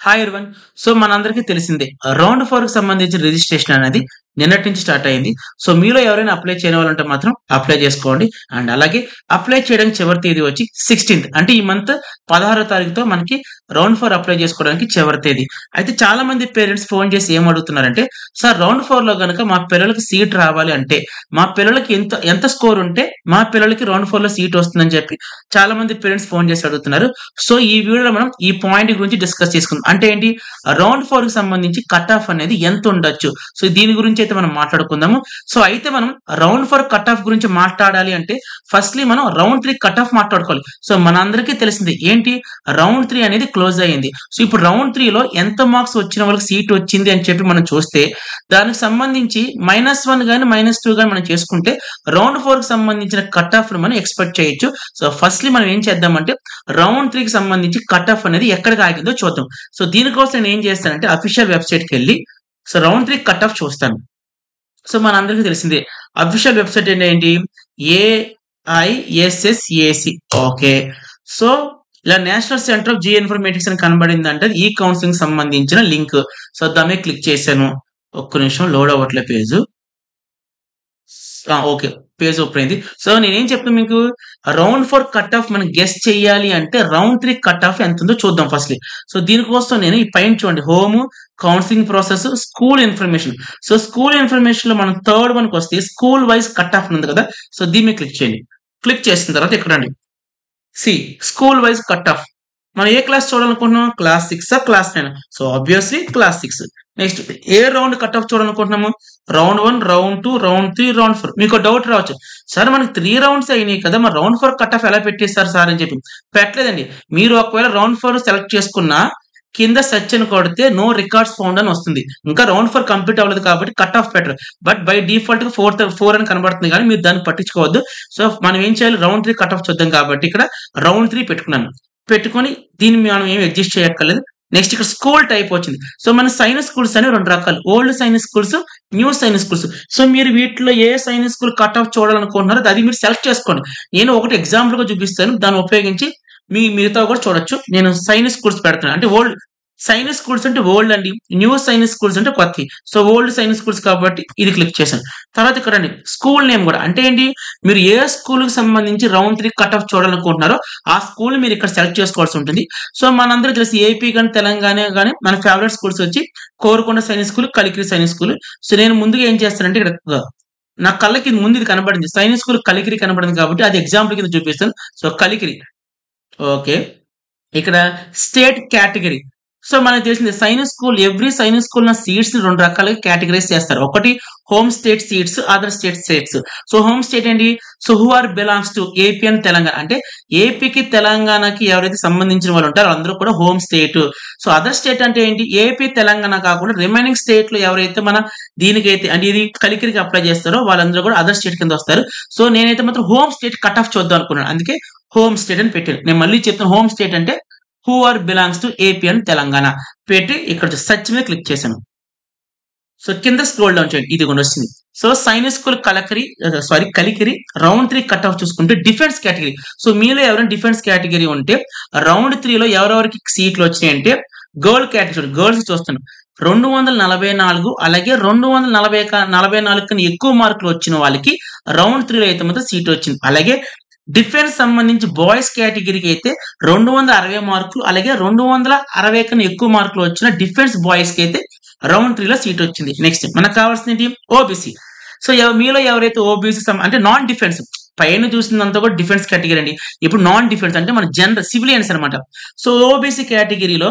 hi everyone so మనందరికీ తెలిసిందే round four కి సంబంధించిన రిజిస్ట్రేషన్ అనేది నిన్నటి నుంచి స్టార్ట్ అయింది సో మీలో ఎవరైనా అప్లై చేయని వాళ్ళంటే మాత్రం అప్లై చేసుకోండి అండ్ అలాగే అప్లై చేయడానికి చివరి తేదీ వచ్చి సిక్స్టీన్త్ అంటే ఈ మంత్ పదహారో తారీఖుతో మనకి రౌండ్ ఫోర్ అప్లై చేసుకోవడానికి చివరి తేదీ అయితే చాలా మంది పేరెంట్స్ ఫోన్ చేసి ఏం అడుగుతున్నారంటే సార్ రౌండ్ ఫోర్ లో కనుక మా పిల్లలకి సీట్ రావాలి అంటే మా పిల్లలకి ఎంత ఎంత స్కోర్ ఉంటే మా పిల్లలకి రౌండ్ ఫోర్ లో సీట్ వస్తుందని చెప్పి చాలా మంది పేరెంట్స్ ఫోన్ చేసి అడుగుతున్నారు సో ఈ వీడియోలో మనం ఈ పాయింట్ గురించి డిస్కస్ చేసుకుందాం అంటే ఏంటి రౌండ్ ఫోర్ కి సంబంధించి కట్ ఆఫ్ అనేది ఎంత ఉండొచ్చు సో దీని గురించి అయితే మనం మాట్లాడుకుందాము సో అయితే మనం రౌండ్ ఫోర్ కట్ ఆఫ్ గురించి మాట్లాడాలి అంటే ఫస్ట్లీ మనం రౌండ్ త్రీ కట్ ఆఫ్ మాట్లాడుకోవాలి సో మనందరికీ తెలిసింది ఏంటి రౌండ్ త్రీ అనేది క్లోజ్ అయ్యింది సో ఇప్పుడు రౌండ్ త్రీలో ఎంత మార్క్స్ వచ్చిన వాళ్ళకి సీట్ వచ్చింది అని చెప్పి మనం చూస్తే దానికి సంబంధించి మైనస్ వన్ కానీ మైనస్ టూ కానీ మనం చేసుకుంటే రౌండ్ ఫోర్ కి సంబంధించిన కట్ ఆఫ్ మనం ఎక్స్పెక్ట్ చేయొచ్చు సో ఫస్ట్లీ మనం ఏం చేద్దామంటే రౌండ్ త్రీకి సంబంధించి కట్ ఆఫ్ అనేది ఎక్కడికి ఆగిందో చూద్దాం సో దీనికోసం నేను ఏం చేస్తానంటే అఫీషియల్ వెబ్సైట్కి వెళ్ళి so round three cut off చూస్తాను సో మనందరికీ తెలిసిందే అఫీషియల్ వెబ్సైట్ ఏంటి ఏఐఎస్ఎస్ఏసి ఓకే సో ఇలా national centre of geo informatics అని కనబడింది అంటే ఈ కౌన్సిలింగ్ సంబంధించిన లింక్ సో దాని క్లిక్ చేశాను ఒక్క నిమిషం లోడ్ అవ్వట్లే పేజ్ ఓకే పేజ్ ఓపెన్ అయింది సో నేనేం చెప్తాను మీకు రౌండ్ ఫోర్ కట్ ఆఫ్ మనం గెస్ట్ చేయాలి అంటే రౌండ్ త్రీ కట్ ఆఫ్ ఎంత ఉందో చూద్దాం ఫస్ట్ సో దీనికోసం నేను ఈ పైన చూడండి home counselling process school information so school information లో మనం థర్డ్ వన్ కి వస్తే స్కూల్ వైజ్ కట్ ఆఫ్ ఉంది కదా సో దీన్ని క్లిక్ చేయండి క్లిక్ చేసిన తర్వాత ఇక్కడ రండి see school wise cut off మనం ఏ క్లాస్ చూడాలనుకుంటున్నాం class six class nine so obviously class six next ఏ రౌండ్ కట్ ఆఫ్ చూడాలనుకుంటున్నాము round one round two round three round four మీకు డౌట్ రావచ్చు సార్ మనకి త్రీ రౌండ్స్ అయినాయి కదా మరి రౌండ్ ఫోర్ కట్ ఆఫ్ ఎలా పెట్టేస్తారు సార్ అని చెప్పి పెట్టలేదండి మీరు ఒకవేళ రౌండ్ ఫోర్ సెలెక్ట్ చేసుకున్నా కింద సెర్చ్ అని కొడితే నో రికార్డ్స్ ఫౌండ్ అని వస్తుంది ఇంకా రౌండ్ ఫోర్ కంప్లీట్ అవ్వలేదు కాబట్టి కట్ ఆఫ్ పెట్టరు బట్ బై డిఫాల్ట్ గా ఫోర్ ఫోర్ అని కనబడుతుంది కానీ మీరు దాన్ని పట్టించుకోవద్దు సో మనం ఏం చేయాలి రౌండ్ త్రీ కట్ ఆఫ్ చూద్దాం కాబట్టి ఇక్కడ రౌండ్ త్రీ పెట్టుకున్నాను పెట్టుకొని దీన్ని మనం ఏం అడ్జస్ట్ చేయక్కర్లేదు నెక్స్ట్ ఇక్కడ స్కూల్ టైప్ వచ్చింది సో మన సైన్స్ స్కూల్స్ అనేవి రెండు రకాలు old science schools new science schools so మీరు వీటిలో ఏ సైన్స్ స్కూల్ కట్ ఆఫ్ చూడాలనుకుంటున్నారో అది మీరు సెలెక్ట్ చేసుకోండి నేను ఒకటి ఎగ్జాంపుల్ గా చూపిస్తాను దాన్ని ఉపయోగించి మీ మిగతా కూడా చూడొచ్చు నేను సైన్స్ స్కూల్స్ పెడుతున్నాను అంటే ఓల్డ్ సైన్స్ స్కూల్స్ అంటే ఓల్డ్ అండి న్యూ సైన్స్ స్కూల్స్ అంటే కొత్త సో ఓల్డ్ సైన్స్ స్కూల్స్ కాబట్టి ఇది క్లిక్ చేశాను తర్వాత ఇక్కడ అండి స్కూల్ నేమ్ కూడా అంటే ఏంటి మీరు ఏ స్కూల్ కి సంబంధించి రౌండ్ త్రీ కట్ ఆఫ్ చూడాలనుకుంటున్నారో ఆ స్కూల్ మీరు ఇక్కడ సెలెక్ట్ చేసుకోవాల్సి ఉంటుంది సో మనందరూ తెలిసి ఏపీ కానీ తెలంగాణ కానీ మన ఫేవరెట్ స్కూల్స్ వచ్చి Korukonda science school Kalikiri science school so నేను ముందుగా ఏం చేస్తానంటే ఇక్కడ నా కళ్ళకి ముందు ఇది కనబడింది సైన్స్ స్కూల్ కలికిరి కనబడింది కాబట్టి అది ఎగ్జాంపుల్ కింద చూపిస్తాను సో కలికిరి ఓకే ఇక్కడ స్టేట్ కేటగిరీ సో మనకు తెలిసింది science school every science school seats రెండు రకాలుగా కేటగరైజ్ చేస్తారు ఒకటి home state seats other state states so home state ఏంటి so who are belongs to AP and Telangana అంటే ఏపీకి తెలంగాణకి ఎవరైతే సంబంధించిన వాళ్ళు ఉంటారో అందరూ కూడా home state so other state అంటే ఏంటి ఏపీ తెలంగాణ కాకుండా రిమైనింగ్ స్టేట్ లో ఎవరైతే మన దీనికైతే అంటే ఇది కలికిరికి అప్లై చేస్తారో వాళ్ళందరూ కూడా అదర్ స్టేట్ కింద వస్తారు సో నేనైతే మాత్రం హోమ్ స్టేట్ కట్ ఆఫ్ చూద్దాం అనుకున్నాను అందుకే హోమ్ స్టేట్ అని పెట్టాను నేను మళ్ళీ చెప్తాను హోమ్ స్టేట్ అంటే who are belongs to AP and Telangana పెట్టి ఇక్కడ సర్చ్ మీద క్లిక్ చేశాను సో కింద స్క్రోల్ డౌన్ చేయండి ఇది కూడా వస్తుంది so science school Kalikiri sorry Kalikiri round three cut off చూసుకుంటే డిఫెన్స్ కేటగిరీ సో మీలో ఎవరైనా డిఫెన్స్ కేటగిరీ ఉంటే రౌండ్ త్రీలో ఎవరెవరికి సీట్లు వచ్చినాయి అంటే గర్ల్ కేటగిరీ గర్ల్స్ చూస్తున్నాం రెండు వందల నలభై నాలుగు అలాగే రెండు వందల నలభై నలభై నాలుగు కన్నా ఎక్కువ మార్కులు వచ్చిన వాళ్ళకి రౌండ్ త్రీలో అయితే మాత్రం సీట్ వచ్చింది అలాగే డిఫెన్స్ సంబంధించి బాయ్స్ కేటగిరీకి అయితే రెండు వందల అరవై మార్కులు అలాగే రెండు వందల అరవై కన్నా ఎక్కువ మార్కులు వచ్చిన డిఫెన్స్ బాయ్స్ కి అయితే రౌండ్ త్రీలో సీట్ వచ్చింది నెక్స్ట్ మనకు కావాల్సింది ఓబీసీ సో మీలో ఎవరైతే ఓబీసీ అంటే నాన్ డిఫెన్స్ పైన చూసిందంతా కూడా డిఫెన్స్ కేటగిరీ అండి ఇప్పుడు నాన్ డిఫెన్స్ అంటే మన జనరల్ సివిలియన్స్ అనమాట సో ఓబీసీ కేటగిరీలో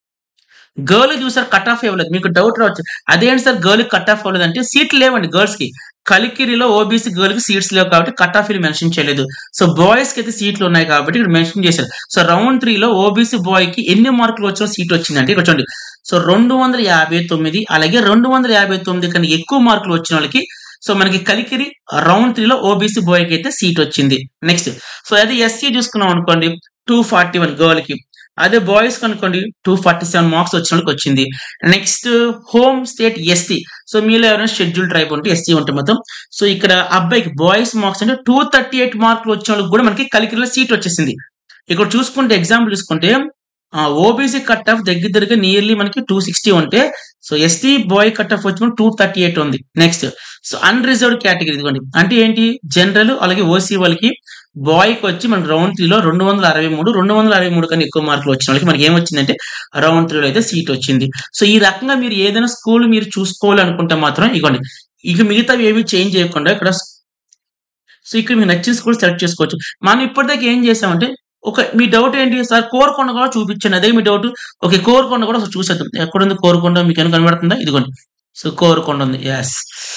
గర్ల్ చూసారు కట్ ఆఫ్ ఇవ్వలేదు మీకు డౌట్ రావచ్చు అదేంటి సార్ గర్ల్ కట్ ఆఫ్ అవ్వలేదు అంటే సీట్లు లేవండి గర్ల్స్ కి కలికిరిలో ఓబీసీ గర్ల్ కి సీట్స్ లేవు కాబట్టి కట్ ఆఫ్ మెన్షన్ చేయలేదు సో బాయ్స్ కి అయితే సీట్లు ఉన్నాయి కాబట్టి ఇక్కడ మెన్షన్ చేశారు సో రౌండ్ త్రీలో ఓబీసీ బాయ్ కి ఎన్ని మార్కులు వచ్చిన సీట్ వచ్చిందంటే ఇక్కడ చూడండి సో రెండు వందల యాభై తొమ్మిది అలాగే రెండు వందల యాభై తొమ్మిది కన్నా ఎక్కువ మార్కులు వచ్చిన వాళ్ళకి సో మనకి కలికిరి రౌండ్ త్రీలో ఓబీసీ బాయ్ కి అయితే సీట్ వచ్చింది నెక్స్ట్ సో అదే ఎస్సీ చూసుకున్నాం అనుకోండి టూ ఫార్టీ వన్ గర్ల్ కి అదే బాయ్స్ కనుకోండి టూ ఫార్టీ సెవెన్ మార్క్స్ వచ్చిన వాళ్ళకి వచ్చింది next home state ST so మీలో ఎవరైనా షెడ్యూల్ ట్రైబ్ ఉంటే ఎస్టీ ఉంటే మొత్తం సో ఇక్కడ అబ్బాయికి బాయ్స్ మార్క్స్ అంటే టూ థర్టీ ఎయిట్ మార్కులు వచ్చిన వాళ్ళకి కూడా మనకి కలికిరిలో సీట్ వచ్చేసింది ఇక్కడ చూసుకుంటే ఎగ్జాంపుల్ చూసుకుంటే ఓబీసీ కట్ ఆఫ్ దగ్గర దగ్గర నియర్లీ మనకి టూ సిక్స్టీ ఉంటే so ST boy cut off వచ్చి టూ థర్టీ ఎయిట్ ఉంది నెక్స్ట్ సో అన్రిజర్వ్డ్ కేటగిరీ ఇదిగోండి అంటే ఏంటి జనరల్ అలాగే ఓసీ వాళ్ళకి బాయ్కి వచ్చి మనకి రౌండ్ త్రీలో రెండు వందల అరవై మూడు రెండు వందల అరవై మూడు కన్నా ఎక్కువ మార్కులు వచ్చిన వాళ్ళకి మనకి ఏమొచ్చిందంటే రౌండ్ త్రీలో అయితే సీట్ వచ్చింది సో ఈ రకంగా మీరు ఏదైనా స్కూల్ మీరు చూసుకోవాలనుకుంటే మాత్రం ఇగోండి ఇక మిగతావి ఏవి చేంజ్ చేయకుండా ఇక్కడ సో ఇక్కడ మీకు నచ్చిన స్కూల్ సెలెక్ట్ చేసుకోవచ్చు మనం ఇప్పటిదాకా ఏం చేసామంటే ఒక మీ డౌట్ ఏంటి సార్ కోరుకొండ కూడా చూపించండి అదే మీ డౌట్ ఓకే కోరుకొండ కూడా ఒకసారి చూసేద్దాం ఎక్కడ ఉంది కోరుకొండ మీకు ఏమైనా కనబడుతుందా ఇదిగోండి సో కోరుకొండ ఉంది ఎస్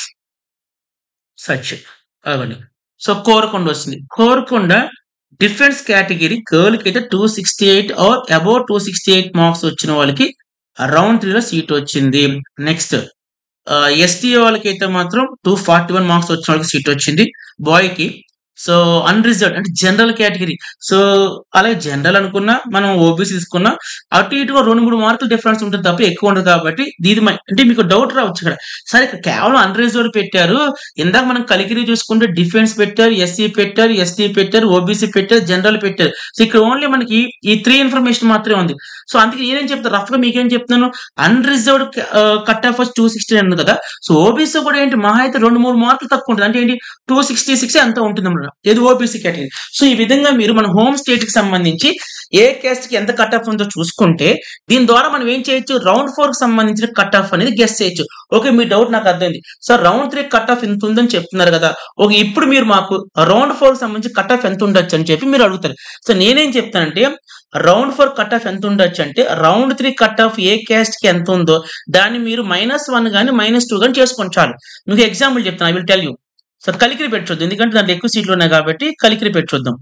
సచ్ అవ్వండి సో కోరుకొండ వస్తుంది కోరుకొండ డిఫెన్స్ కేటగిరీ గర్ల్ కి అయితే two sixty eight or above two sixty eight marks వచ్చిన వాళ్ళకి రౌండ్ త్రీలో సీట్ వచ్చింది నెక్స్ట్ ఎస్టీ వాళ్ళకి అయితే మాత్రం టూ ఫార్టీ వన్ మార్క్స్ వచ్చిన వాళ్ళకి సీట్ వచ్చింది బాయ్ కి సో అన్రిజర్వ్డ్ అంటే జనరల్ కేటగిరీ సో అలాగే జనరల్ అనుకున్నా మనం ఓబీసీ తీసుకున్నా అటు ఇటుగా రెండు మూడు మార్కులు డిఫరెన్స్ ఉంటుంది తప్ప ఎక్కువ ఉండదు కాబట్టి ఇది మ- అంటే మీకు డౌట్ రావచ్చు ఇక్కడ సరే ఇక్కడ కేవలం అన్రిజర్వ్డ్ పెట్టారు ఇందాక మనం కలిగిరి చూసుకుంటే డిఫెన్స్ పెట్టారు ఎస్సీ పెట్టారు ఎస్టీ పెట్టారు ఓబీసీ పెట్టారు జనరల్ పెట్టారు సో ఇక్కడ ఓన్లీ మనకి ఈ త్రీ ఇన్ఫర్మేషన్ మాత్రమే ఉంది సో అందుకే నేనేం చెప్తాను రఫ్ గా మీకేం చెప్తున్నాను unreserved cut off two sixty ఉంది కదా సో ఓబీసీ కూడా ఏంటి మహా అయితే రెండు మూడు మార్కులు తక్కువ ఉంటుంది అంటే ఏంటి టూ సిక్స్టీ సిక్స్ ఎంత ఉంటుంది అన్నమాట ఏది ఓబీసీ కేటగిరీ సో ఈ విధంగా మీరు మన హోమ్ స్టేట్ కి సంబంధించి ఏ క్యాస్ట్ కి ఎంత కట్ ఆఫ్ ఉందో చూసుకుంటే దీని ద్వారా మనం ఏం చేయొచ్చు రౌండ్ ఫోర్ కి సంబంధించిన కట్ ఆఫ్ అనేది గెస్ చేయొచ్చు ఓకే మీ డౌట్ నాకు అర్థమైంది sir round three cut off ఎంత ఉందని చెప్తున్నారు కదా ఓకే ఇప్పుడు మీరు మాకు రౌండ్ ఫోర్ కి సంబంధించి కట్ ఆఫ్ ఎంత ఉండొచ్చు అని చెప్పి మీరు అడుగుతారు సో నేనేం చెప్తానంటే రౌండ్ ఫోర్ కట్ ఆఫ్ ఎంత ఉండొచ్చు అంటే రౌండ్ త్రీ కట్ ఆఫ్ ఏ క్యాస్ట్ కి ఎంత ఉందో దాన్ని మీరు మైనస్ వన్ కానీ మైనస్ టూ కానీ చేసుకోండి చాలు మీకు ఎగ్జాంపుల్ చెప్తాను I will tell you so Kalikiri పెట్టొద్దు ఎందుకంటే దాంట్లో ఎక్కువ సీట్లు ఉన్నాయి కాబట్టి కలికిరి పెట్టొద్దాం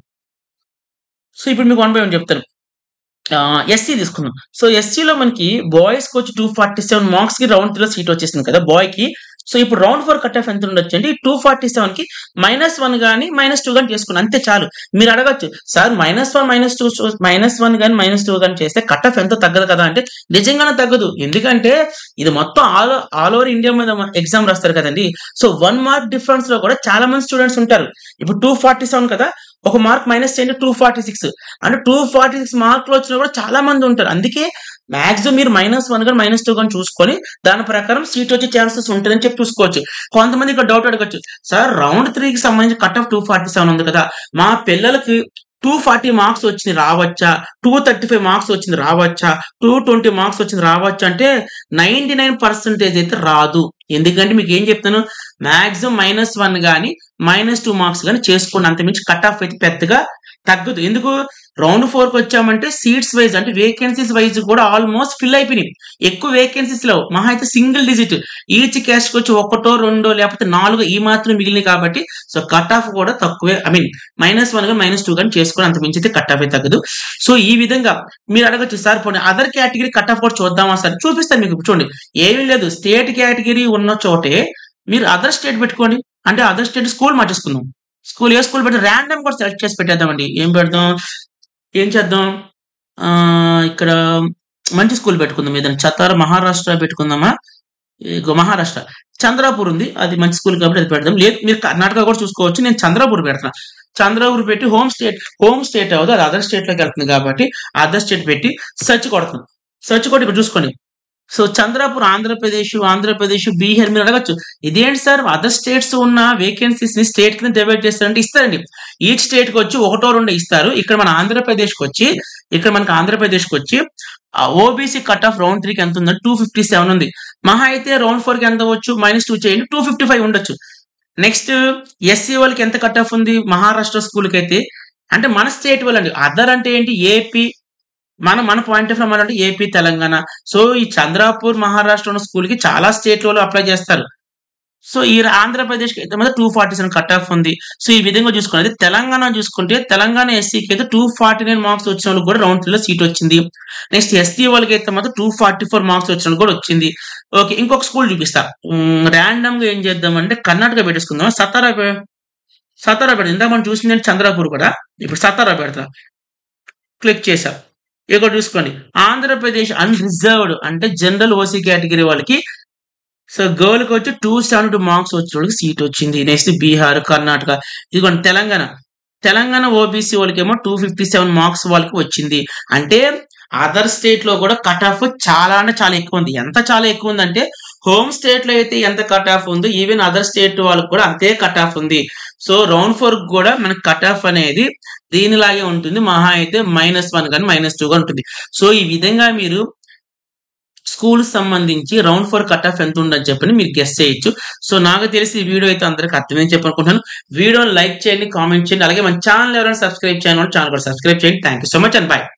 సో ఇప్పుడు మీకు వన్ బై వన్ చెప్తాను ఎస్సీ తీసుకుందాం సో ఎస్సీలో మనకి బాయ్స్ కి వచ్చి టూ ఫార్టీ సెవెన్ మార్క్స్ కి రౌండ్ త్రీలో సీట్ వచ్చేసింది కదా బాయ్ కి సో ఇప్పుడు రౌండ్ ఫోర్ కట్ ఆఫ్ ఎంత ఉండొచ్చు అంటే టూ ఫార్టీ సెవెన్ కి మైనస్ వన్ కానీ మైనస్ టూ కానీ చేసుకుని అంతే చాలు మీరు అడగచ్చు sir minus one minus two minus one కానీ మైనస్ టూ కానీ చేస్తే కట్ ఆఫ్ ఎంతో తగ్గదు కదా అంటే నిజంగానే తగ్గదు ఎందుకంటే ఇది మొత్తం ఆల్ ఆల్ ఓవర్ ఇండియా మీద ఎగ్జామ్ రాస్తారు కదండి సో వన్ మార్క్ డిఫరెన్స్ లో కూడా చాలా మంది స్టూడెంట్స్ ఉంటారు ఇప్పుడు టూ ఫార్టీ సెవెన్ కదా ఒక మార్క్ మైనస్ చేయండి టూ ఫార్టీ సిక్స్ అంటే టూ ఫార్టీ సిక్స్ మార్కులు వచ్చినా కూడా చాలా మంది ఉంటారు అందుకే మాక్సిమం మీరు మైనస్ వన్ కానీ మైనస్ టూ కానీ చూసుకొని దాని ప్రకారం సీట్ వచ్చే ఛాన్సెస్ ఉంటుందని చెప్పి చూసుకోవచ్చు కొంతమంది ఇక్కడ డౌట్ అడగచ్చు సార్ రౌండ్ త్రీకి సంబంధించి cut off two forty seven ఉంది కదా మా పిల్లలకి టూ ఫార్టీ మార్క్స్ వచ్చింది రావచ్చా టూ థర్టీ ఫైవ్ మార్క్స్ వచ్చింది రావచ్చా టూ ట్వంటీ మార్క్స్ వచ్చింది రావచ్చా అంటే నైన్టీ నైన్ పర్సెంటేజ్ అయితే రాదు ఎందుకంటే మీకు ఏం చెప్తాను మాక్సిమం మైనస్ వన్ కానీ మైనస్ టూ మార్క్స్ కానీ చేసుకోండి అంతమించి కట్ ఆఫ్ అయితే పెద్దగా తగ్గదు ఎందుకు రౌండ్ ఫోర్ కి వచ్చామంటే సీట్స్ వైజ్ అంటే వేకెన్సీస్ వైజ్ కూడా ఆల్మోస్ట్ ఫిల్ అయిపోయినాయి ఎక్కువ వేకెన్సీస్ లేవు మహా అయితే సింగిల్ డిజిట్ ఈచ్ క్యాస్ట్ వచ్చి ఒకటో రెండో లేకపోతే నాలుగు ఈ మాత్రం మిగిలినాయి కాబట్టి సో కట్ ఆఫ్ కూడా తక్కువే ఐ మీన్ మైనస్ వన్ గా మైనస్ టూ కానీ చేసుకుని అంత మించి అయితే కట్ ఆఫ్ అయితే తగ్గదు సో ఈ విధంగా మీరు అడగచ్చు సార్ పోనీ అదర్ కేటగిరీ కట్ ఆఫ్ కూడా చూద్దామా సార్ చూపిస్తాను మీకు చూడండి ఏమీ లేదు స్టేట్ కేటగిరీ ఉన్న చోటే మీరు అదర్ స్టేట్ పెట్టుకోండి అంటే అదర్ స్టేట్ స్కూల్ మార్చేసుకుందాం స్కూల్ ఏ స్కూల్ పెట్టి ర్యాండమ్ కూడా సెలెక్ట్ చేసి పెట్టేద్దామండి ఏం పెడదాం ఏం చేద్దాం ఆ, ఇక్కడ మంచి స్కూల్ పెట్టుకుందాం ఏదైనా చతార మహారాష్ట్ర పెట్టుకుందామా ఇగో మహారాష్ట్ర చంద్రాపూర్ ఉంది అది మంచి స్కూల్ కాబట్టి అది పెడదాం లేదు మీరు కర్ణాటక కూడా చూసుకోవచ్చు నేను చంద్రాపూర్ పెడతాను చంద్రాపూర్ పెట్టి హోమ్ స్టేట్ హోమ్ స్టేట్ అవ్వదు అది అదర్ స్టేట్ లోకి వెళ్తుంది కాబట్టి అదర్ స్టేట్ పెట్టి సెర్చ్ కొడుతున్నాం సెర్చ్ కొట్టి ఇక్కడ చూసుకోండి సో చంద్రాపూర్ ఆంధ్రప్రదేశ్ ఆంధ్రప్రదేశ్ బీహార్ మీరు అడగచ్చు ఇదేంటి సార్ అదర్ స్టేట్స్ ఉన్న వేకెన్సీస్ ని స్టేట్ కింద డివైడ్ చేస్తారంటే ఇస్తారండి ఈచ్ స్టేట్ కి వచ్చి ఒకటో రెండు ఇస్తారు ఇక్కడ మన ఆంధ్రప్రదేశ్ కి వచ్చి ఇక్కడ మనకి ఆంధ్రప్రదేశ్ కి వచ్చి ఓబీసీ కట్ ఆఫ్ రౌండ్ త్రీకి ఎంత ఉందంటే టూ ఫిఫ్టీ సెవెన్ ఉంది మహా అయితే రౌండ్ ఫోర్ కి ఎంత అవ్వచ్చు మైనస్ టూ చేయండి టూ ఫిఫ్టీ ఫైవ్ ఉండొచ్చు నెక్స్ట్ ఎస్సీ వాళ్ళకి ఎంత కట్ ఆఫ్ ఉంది మహారాష్ట్ర స్కూల్ కి అయితే అంటే మన స్టేట్ వాళ్ళండి అదర్ అంటే ఏంటి ఏపీ మన మన పాయింట్ ఆఫ్ అంటే ఏపీ తెలంగాణ సో ఈ చంద్రాపూర్ మహారాష్ట్ర ఉన్న స్కూల్ కి చాలా స్టేట్ వాళ్ళు అప్లై చేస్తారు సో ఈ ఆంధ్రప్రదేశ్ కి అయితే మాత్రం two forty seven cut off ఉంది సో ఈ విధంగా చూసుకున్నది తెలంగాణ చూసుకుంటే తెలంగాణ ఎస్సీకి అయితే టూ ఫార్టీ నైన్ మార్క్స్ వచ్చిన వాళ్ళకి కూడా రౌండ్ త్రీలో సీట్ వచ్చింది నెక్స్ట్ ఎస్టీ వాళ్ళకి అయితే మాత్రం టూ ఫార్టీ ఫోర్ మార్క్స్ వచ్చిన వాళ్ళకి కూడా వచ్చింది ఓకే ఇంకొక స్కూల్ చూపిస్తా ర్యాండమ్ గా ఏం చేద్దామంటే కర్ణాటక పెట్టేసుకుందాం సతారా పె- సతారా పెడదాం ఇందాక మనం చూసింది చంద్రాపూర్ కూడా ఇప్పుడు సతారా పెడతా క్లిక్ చేసా ఇక్కడ చూసుకోండి ఆంధ్రప్రదేశ్ అన్రిజర్వ్డ్ అంటే జనరల్ ఓసీ కేటగిరీ వాళ్ళకి సో గర్ల్ కి వచ్చి టూ సెవెంటీ టూ మార్క్స్ వచ్చిన వాళ్ళకి సీట్ వచ్చింది నెక్స్ట్ బీహార్ కర్ణాటక ఇదిగోండి తెలంగాణ తెలంగాణ ఓబీసీ వాళ్ళకి ఏమో టూ ఫిఫ్టీ సెవెన్ మార్క్స్ వాళ్ళకి వచ్చింది అంటే అదర్ స్టేట్ లో కూడా కట్ ఆఫ్ చాలా అంటే చాలా ఎక్కువ ఉంది ఎంత చాలా ఎక్కువ ఉందంటే హోమ్ స్టేట్ లో అయితే ఎంత కట్ ఆఫ్ ఉందో ఈవెన్ అదర్ స్టేట్ వాళ్ళకి కూడా అంతే కట్ ఆఫ్ ఉంది సో రౌండ్ ఫోర్ కూడా మనకి కట్ ఆఫ్ అనేది దీనిలాగే ఉంటుంది మహా అయితే మైనస్ వన్ కానీ మైనస్ టూ గా ఉంటుంది సో ఈ విధంగా మీరు స్కూల్ సంబంధించి రౌండ్ ఫోర్ కట్ ఆఫ్ ఎంత ఉందని చెప్పని మీరు గెస్ట్ చేయొచ్చు సో నాకు తెలిసి ఈ వీడియో అయితే అందరికి అర్థమైంది చెప్పనుకుంటున్నాను వీడియోని లైక్ చేయండి కామెంట్ చేయండి అలాగే మన ఛానల్ ఎవరైనా సబ్స్క్రైబ్ చేయాలి ఛానల్ కూడా సబ్స్క్రైబ్ చేయండి thank you so much and bye